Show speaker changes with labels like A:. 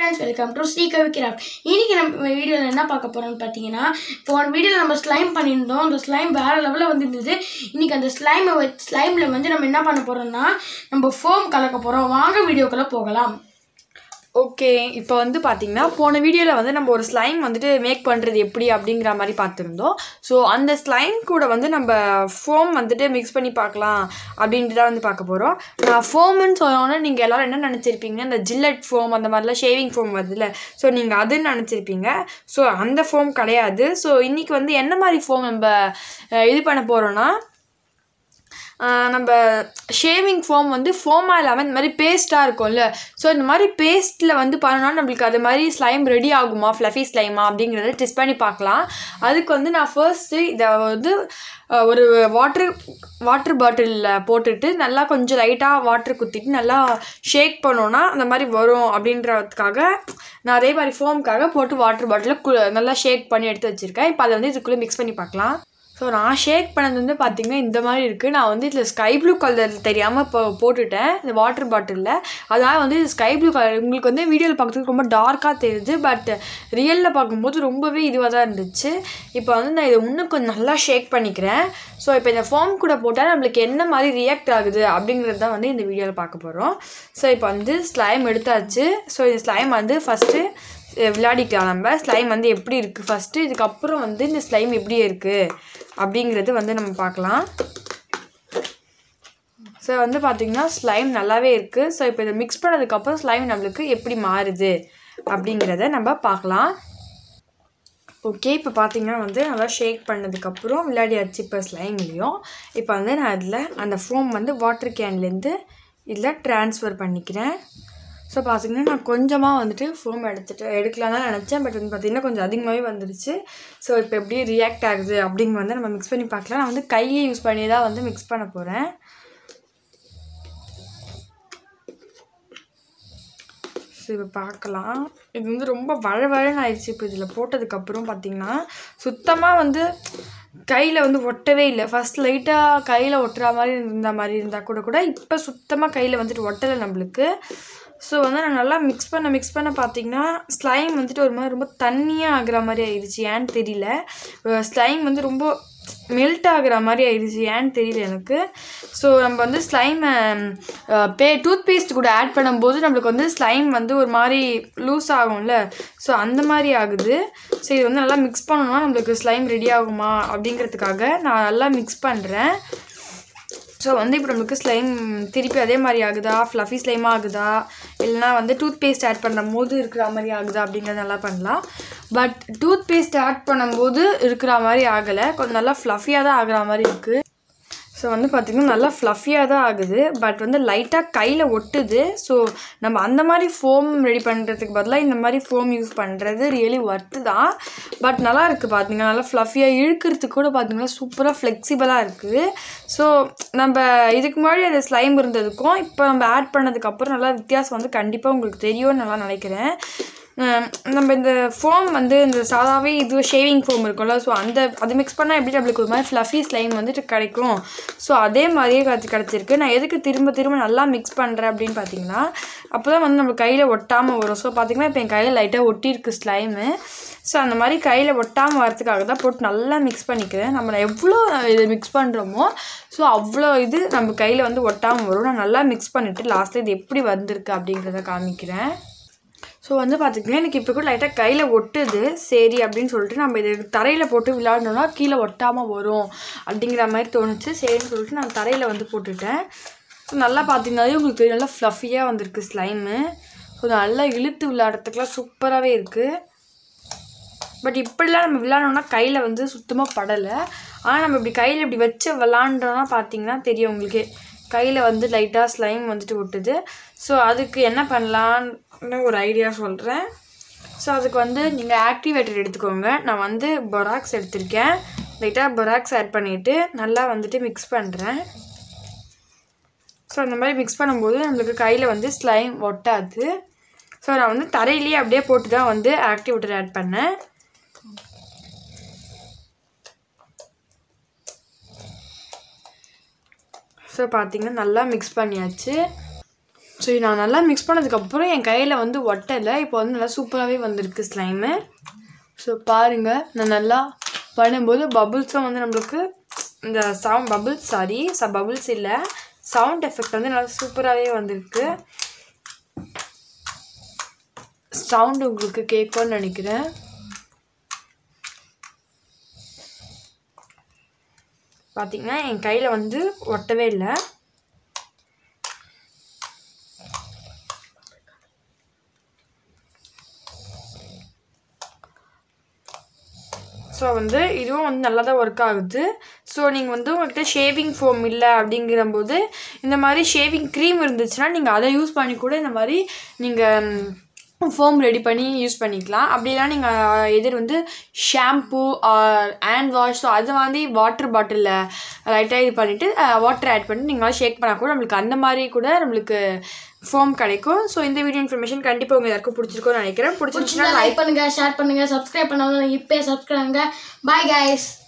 A: friends welcome to Sri Kavicraft இன்னைக்கு நம்ம வீடியோவில் என்ன பார்க்க போகிறோம்னு பார்த்தீங்கன்னா போன வீடியோவில் நம்ம ஸ்லைம் பண்ணியிருந்தோம் அந்த ஸ்லைம் வேறு லெவலில் வந்துருந்தது இன்னைக்கு அந்த ஸ்லைமை வச்சு ஸ்லைமில் வந்து நம்ம என்ன பண்ண போகிறோம்னா நம்ம ஃபோம் கலக்க போகிறோம் வாங்க வீடியோக்குள்ளே போகலாம்
B: ஓகே இப்போ வந்து பார்த்தீங்கன்னா போன வீடியோவில் வந்து நம்ம ஒரு ஸ்லைம் வந்துட்டு மேக் பண்ணுறது எப்படி அப்படிங்கிற மாதிரி பார்த்துருந்தோம் ஸோ அந்த ஸ்லைம் கூட வந்து நம்ம ஃபோம் வந்துட்டு மிக்ஸ் பண்ணி பார்க்கலாம் அப்படின்ட்டு தான் வந்து பார்க்க போகிறோம் நான் ஃபோம்னு சொன்னோன்னே நீங்கள் எல்லோரும் என்ன நினச்சிருப்பீங்க இந்த ஜில்லட் ஃபோம் அந்த மாதிரிலாம் ஷேவிங் ஃபோம் வருதுல்ல ஸோ நீங்கள் அதுன்னு நினச்சிருப்பீங்க ஸோ அந்த ஃபோம் கிடையாது ஸோ இன்றைக்கி வந்து என்ன மாதிரி ஃபோம் நம்ம அஹ், இது பண்ண போகிறோன்னா ஆஹ் நம்ம ஷேவிங் ஃபோம் வந்து ஃபோமாக இல்லாமல் இந்த மாதிரி பேஸ்ட்டாக இருக்கும்ல ஸோ இந்த மாதிரி பேஸ்ட்டில் வந்து பண்ணோன்னா நம்மளுக்கு அது மாதிரி ஸ்லைம் ரெடி ஆகுமா ஃப்ளஃபி ஸ்லைமா அப்படிங்கிறத டெஸ்ட் பண்ணி பார்க்கலாம் அதுக்கு வந்து நான் ஃபர்ஸ்ட்டு இதை வந்து ஆஹ் ஒரு வாட்ரு வாட்டர் பாட்டிலில் போட்டுட்டு நல்லா கொஞ்சம் லைட்டாக வாட்டர் குத்திட்டு நல்லா ஷேக் பண்ணோன்னா அந்த மாதிரி வரும் அப்படின்றதுக்காக நான் அதே மாதிரி ஃபோமுக்காக போட்டு வாட்டர் பாட்டிலில் கு நல்லா ஷேக் பண்ணி எடுத்து வச்சுருக்கேன் இப்போ அதை வந்து இதுக்குள்ளே மிக்ஸ் பண்ணி பார்க்கலாம் ஸோ நான் ஷேக் பண்ணது வந்து பார்த்தீங்கன்னா இந்த மாதிரி இருக்குது நான் வந்து இதில் ஸ்கை ப்ளூ கலர் தெரியாமல் இப்போ போட்டுட்டேன் இந்த வாட்டர் பாட்டிலில் அதனால் வந்து இது ஸ்கை ப்ளூ கலர் உங்களுக்கு வந்து வீடியோவில் பார்க்குறதுக்கு ரொம்ப டார்க்காக தெரியுது பட் ரியலில் பார்க்கும்போது ரொம்பவே இதுவாக தான் இருந்துச்சு இப்போ வந்து நான் இதை இன்னும் கொஞ்சம் நல்லா ஷேக் பண்ணிக்கிறேன் ஸோ இப்போ இந்த ஃபார்ம் கூட போட்டால் நம்மளுக்கு என்ன மாதிரி ரியாக்ட் ஆகுது அப்படிங்கிறது தான் வந்து இந்த வீடியோவில் பார்க்க போகிறோம் ஸோ இப்போ வந்து ஸ்லைம் எடுத்தாச்சு ஸோ இந்த ஸ்லைம் வந்து ஃபஸ்ட்டு விளையாடிக்கலாம் நம்ம ஸ்லைம் வந்து எப்படி இருக்குது ஃபஸ்ட்டு இதுக்கப்புறம் வந்து இந்த ஸ்லைம் எப்படி இருக்குது அப்படிங்கிறது வந்து நம்ம பார்க்கலாம் ஸோ வந்து பார்த்திங்கன்னா ஸ்லைம் நல்லாவே இருக்குது ஸோ இப்போ இதை மிக்ஸ் பண்ணதுக்கப்புறம் ஸ்லைம் நம்மளுக்கு எப்படி மாறுது அப்படிங்கிறத நம்ம பார்க்கலாம் ஓகே இப்போ பார்த்தீங்கன்னா வந்து நல்லா ஷேக் பண்ணதுக்கப்புறம் விளையாடியாச்சு இப்போ ஸ்லைம்லேயும் இப்போ வந்து நான் இதில் அந்த ஃபோம் வந்து வாட்டர் கேன்லேருந்து இதில் ட்ரான்ஸ்ஃபர் பண்ணிக்கிறேன் ஸோ பார்த்தீங்கன்னா நான் கொஞ்சமாக வந்துட்டு ஃபோம் எடுத்துட்டு எடுக்கலாம் தான் நினச்சேன் பட் வந்து பார்த்திங்கன்னா கொஞ்சம் அதிகமாகவே வந்துருச்சு ஸோ இப்போ எப்படி ரியாக்ட் ஆகுது அப்படிங்க வந்து நம்ம மிக்ஸ் பண்ணி பார்க்கலாம் நான் வந்து கையை யூஸ் பண்ணி தான் வந்து மிக்ஸ் பண்ண போகிறேன் ஸோ இப்போ பார்க்கலாம் இது வந்து ரொம்ப வழவழன்னு ஆயிடுச்சு இப்போ இதில் போட்டதுக்கப்புறம் பார்த்தீங்கன்னா சுத்தமாக வந்து கையில் வந்து ஒட்டவே இல்லை ஃபஸ்ட் லைட்டாக கையில் ஒட்டுற மாதிரி இருந்த மாதிரி இருந்தால் கூட கூட இப்போ சுத்தமாக கையில் வந்துட்டு ஒட்டலை நம்மளுக்கு ஸோ வந்து நான் நல்லா மிக்ஸ் பண்ண மிக்ஸ் பண்ண பார்த்தீங்கன்னா ஸ்லைம் வந்துட்டு ஒரு மாதிரி ரொம்ப தண்ணியாக ஆகுற மாதிரி ஆயிடுச்சு ஏன்னு தெரியல ஸ்லைம் வந்து ரொம்ப மெல்ட் ஆகுற மாதிரி ஆயிடுச்சு ஏன்னு தெரியல எனக்கு ஸோ நம்ம வந்து ஸ்லைமை பே டூத் பேஸ்ட் கூட ஆட் பண்ணும்போது நம்மளுக்கு வந்து ஸ்லைம் வந்து ஒரு மாதிரி லூஸ் ஆகும்ல ஸோ அந்த மாதிரி ஆகுது ஸோ இது வந்து நல்லா மிக்ஸ் பண்ணணும்னா நம்மளுக்கு ஸ்லைம் ரெடி ஆகுமா அப்படிங்கிறதுக்காக நான் நல்லா மிக்ஸ் பண்ணுறேன் ஸோ வந்து இப்போ நம்மளுக்கு ஸ்லைம் திருப்பி அதே மாதிரி ஆகுதா ஃப்ளஃபி ஸ்லைமாக ஆகுதா இல்லைனா வந்து டூத் பேஸ்ட் ஆட் பண்ணும் போது இருக்கிற மாதிரி ஆகுதா அப்படிங்கிறது நல்லா பண்ணலாம் பட் டூத் பேஸ்ட் ஆட் பண்ணும்போது இருக்கிற மாதிரி ஆகலை கொஞ்சம் நல்லா ஃப்ளஃபியாக தான் ஆகுற மாதிரி இருக்குது ஸோ வந்து பார்த்திங்கன்னா நல்லா ஃப்ளஃபியாக தான் ஆகுது பட் வந்து லைட்டாக கையில் ஒட்டுது ஸோ நம்ம அந்த மாதிரி ஃபோம் ரெடி பண்ணுறதுக்கு பதிலாக இந்த மாதிரி ஃபோம் யூஸ் பண்ணுறது ரியலி ஒர்த்து தான் பட் நல்லா இருக்குது பார்த்தீங்கன்னா நல்லா ஃப்ளஃபியாக இழுக்கிறதுக்கு கூட பார்த்தீங்கன்னா சூப்பராக ஃப்ளெக்சிபிளாக இருக்குது ஸோ நம்ம இதுக்கு முன்னாடி அந்த ஸ்லைம் இருந்ததுக்கும் இப்போ நம்ம ஆட் பண்ணதுக்கப்புறம் நல்லா வித்தியாசம் வந்து கண்டிப்பாக உங்களுக்கு தெரியும்னு நல்லா நினைக்கிறேன் ஹம், நம்ம இந்த ஃபோம் வந்து இந்த சாதாவே இது ஷேவிங் ஃபோம் இருக்கும்ல ஸோ அந்த அது மிக்ஸ் பண்ணால் எப்படி நம்மளுக்கு ஒரு மாதிரி ஃப்ளஃபி ஸ்லைம் வந்துட்டு கிடைக்கும் ஸோ அதே மாதிரியே கிடச்சி கிடச்சிருக்கு நான் எதுக்கு திரும்ப திரும்ப நல்லா மிக்ஸ் பண்ணுறேன் அப்படின்னு பார்த்தீங்கன்னா அப்போ தான் வந்து நம்ம கையில் ஒட்டாமல் வரும் ஸோ பார்த்தீங்கன்னா இப்போ என் கையில் லைட்டாக ஒட்டியிருக்கு ஸ்லைமு ஸோ அந்த மாதிரி கையில் ஒட்டாமல் வரதுக்காக தான் போட்டு நல்லா மிக்ஸ் பண்ணிக்கிறேன் நம்ம எவ்வளோ இது மிக்ஸ் பண்ணுறோமோ ஸோ அவ்வளோ இது நம்ம கையில் வந்து ஒட்டாமல் வரும் நான் நல்லா மிக்ஸ் பண்ணிவிட்டு லாஸ்ட்டில் இது எப்படி வந்திருக்கு அப்படிங்கிறத காமிக்கிறேன் ஸோ வந்து பார்த்திங்கன்னா எனக்கு இப்போ கூட லைட்டாக கையில் ஒட்டுது சரி அப்படின்னு சொல்லிட்டு நம்ம இது தரையில் போட்டு விளையாடணும்னா கீழே ஒட்டாமல் வரும் அப்படிங்கிற மாதிரி தோணுச்சு சரின்னு சொல்லிட்டு நான் தரையில் வந்து போட்டுட்டேன் ஸோ நல்லா பார்த்தீங்கன்னாலே உங்களுக்கு தெரியும் நல்லா ஃப்ளஃபியாக வந்திருக்கு ஸ்லைமு ஸோ நல்லா இழுத்து விளையாடுறதுக்குலாம் சூப்பராகவே இருக்குது பட் இப்படிலாம் நம்ம விளாண்டோம்னா கையில் வந்து சுத்தமாக படலை ஆனால் நம்ம இப்படி கையில் இப்படி வச்சு விளாண்டோம்னா பார்த்தீங்கன்னா தெரியும் உங்களுக்கு கையில் வந்து லைட்டாக ஸ்லைம் வந்துட்டு ஒட்டுது ஸோ அதுக்கு என்ன பண்ணலான்னு ஒரு ஐடியா சொல்கிறேன் ஸோ அதுக்கு வந்து நீங்கள் ஆக்டிவேட்டர் எடுத்துக்கோங்க நான் வந்து பொராக்ஸ் எடுத்திருக்கேன் லைட்டாக பொராக்ஸ் ஆட் பண்ணிவிட்டு நல்லா வந்துட்டு மிக்ஸ் பண்ணுறேன் ஸோ அந்த மாதிரி மிக்ஸ் பண்ணும்போது நம்மளுக்கு கையில் வந்து ஸ்லைம் ஒட்டாது ஸோ நான் வந்து தரையிலேயே அப்படியே போட்டு தான் வந்து ஆக்டிவேட்டர் ஆட் பண்ணேன் ஸோ பார்த்தீங்கன்னா நல்லா மிக்ஸ் பண்ணியாச்சு ஸோ நான் நல்லா மிக்ஸ் பண்ணதுக்கப்புறம் என் கையில் வந்து ஒட்டலை இப்போ வந்து நல்லா சூப்பராகவே வந்திருக்கு ஸ்லைமு ஸோ பாருங்கள் நான் நல்லா பண்ணும்போது பபுள்ஸும் வந்து நம்மளுக்கு இந்த சவுண்ட் பபுள்ஸ் சாரி ச பபுள்ஸ் இல்லை சவுண்ட் எஃபெக்ட் வந்து நல்லா சூப்பராகவே வந்திருக்கு சவுண்டு உங்களுக்கு கேட்கும்னு நினைக்கிறேன் பார்த்தீங்கன்னா என் கையில் வந்து ஒட்டவே இல்லை ஸோ வந்து இதுவும் வந்து நல்லா தான் ஒர்க் ஆகுது ஸோ நீங்கள் வந்து உங்கள்கிட்ட ஷேவிங் ஃபோம் இல்லை அப்படிங்கிறம்போது இந்த மாதிரி ஷேவிங் க்ரீம் இருந்துச்சுன்னா நீங்கள் அதை யூஸ் பண்ணி கூட இந்த மாதிரி நீங்கள் ஃபோம் ரெடி பண்ணி யூஸ் பண்ணிக்கலாம் அப்படிலாம் நீங்கள் எதிர் வந்து ஷாம்பு ஹேண்ட் வாஷ் ஸோ அது வந்து வாட்டர் பாட்டிலில் லைட்டாக இது பண்ணிவிட்டு வாட்டர் ஆட் பண்ணி நீங்கள் ஷேக் பண்ணால் கூட நம்மளுக்கு அந்த மாதிரி கூட நம்மளுக்கு ஃபோம் கிடைக்கும் ஸோ இந்த வீடியோ இன்ஃபர்மேஷன் கண்டிப்பாக உங்கள் எல்லாருக்கும் பிடிச்சிருக்கும்னு நினைக்கிறேன் பிடிச்சிருந்துச்சுன்னா
A: லைக் பண்ணுங்க ஷேர் பண்ணுங்க சப்ஸ்கிரைப் பண்ணாங்க இப்பயே சப்ஸ்கிரைப் பண்ணுங்க பாய் கைஸ்